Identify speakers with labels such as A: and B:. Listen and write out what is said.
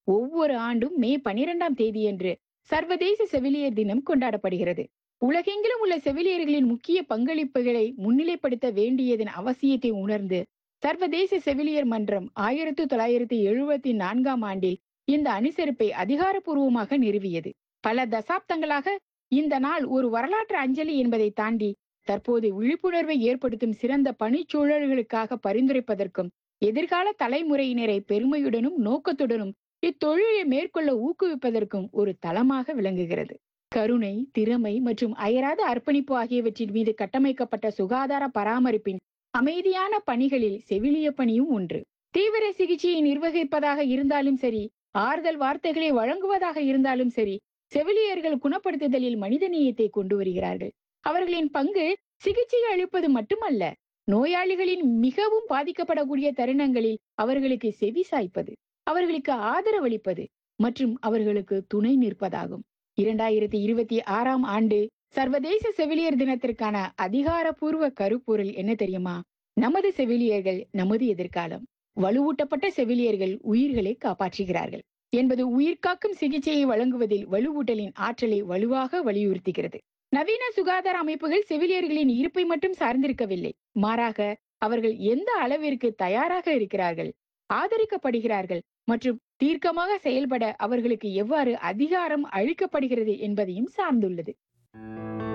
A: ஒவ்வொரு ஆண்டும் மே பனிரெண்டாம் தேதியன்று சர்வதேச செவிலியர் தினம் கொண்டாடப்படுகிறது உலகெங்கிலும் உள்ள செவிலியர்களின் முக்கிய பங்களிப்புகளை முன்னிலைப்படுத்த வேண்டியதன் அவசியத்தை உணர்ந்து சர்வதேச செவிலியர் மன்றம் ஆயிரத்தி தொள்ளாயிரத்தி எழுபத்தி நான்காம் ஆண்டில் இந்த அனுசரிப்பை அதிகாரப்பூர்வமாக நிறுவியது பல தசாப்தங்களாக இந்த நாள் ஒரு வரலாற்று அஞ்சலி என்பதை தாண்டி தற்போது விழிப்புணர்வை ஏற்படுத்தும் சிறந்த பணிச்சூழல்களுக்காக பரிந்துரைப்பதற்கும் எதிர்கால தலைமுறையினரை பெருமையுடனும் நோக்கத்துடனும் இத்தொழிலை மேற்கொள்ள ஊக்குவிப்பதற்கும் ஒரு தளமாக விளங்குகிறது கருணை திறமை மற்றும் அயராத அர்ப்பணிப்பு ஆகியவற்றின் மீது கட்டமைக்கப்பட்ட சுகாதார பராமரிப்பின் அமைதியான பணிகளில் செவிலிய பணியும் ஒன்று தீவிர சிகிச்சையை நிர்வகிப்பதாக இருந்தாலும் சரி ஆறுதல் வார்த்தைகளை வழங்குவதாக இருந்தாலும் சரி செவிலியர்கள் குணப்படுத்துதலில் மனிதநேயத்தை கொண்டு வருகிறார்கள் அவர்களின் பங்கு சிகிச்சை அளிப்பது மட்டுமல்ல நோயாளிகளின் மிகவும் பாதிக்கப்படக்கூடிய தருணங்களில் அவர்களுக்கு செவி சாய்ப்பது அவர்களுக்கு ஆதரவளிப்பது மற்றும் அவர்களுக்கு துணை நிற்பதாகும் இரண்டாயிரத்தி இருபத்தி ஆறாம் ஆண்டு சர்வதேச செவிலியர் தினத்திற்கான அதிகாரப்பூர்வ கருப்பொருள் என்ன தெரியுமா நமது செவிலியர்கள் நமது எதிர்காலம் வலுவூட்டப்பட்ட செவிலியர்கள் உயிர்களை காப்பாற்றுகிறார்கள் என்பது உயிர்காக்கும் சிகிச்சையை வழங்குவதில் வலுவூட்டலின் ஆற்றலை வலுவாக வலியுறுத்துகிறது நவீன சுகாதார அமைப்புகள் செவிலியர்களின் இருப்பை மட்டும் சார்ந்திருக்கவில்லை மாறாக அவர்கள் எந்த அளவிற்கு தயாராக இருக்கிறார்கள் ஆதரிக்கப்படுகிறார்கள் மற்றும் தீர்க்கமாக செயல்பட அவர்களுக்கு எவ்வாறு அதிகாரம் அளிக்கப்படுகிறது என்பதையும் சார்ந்துள்ளது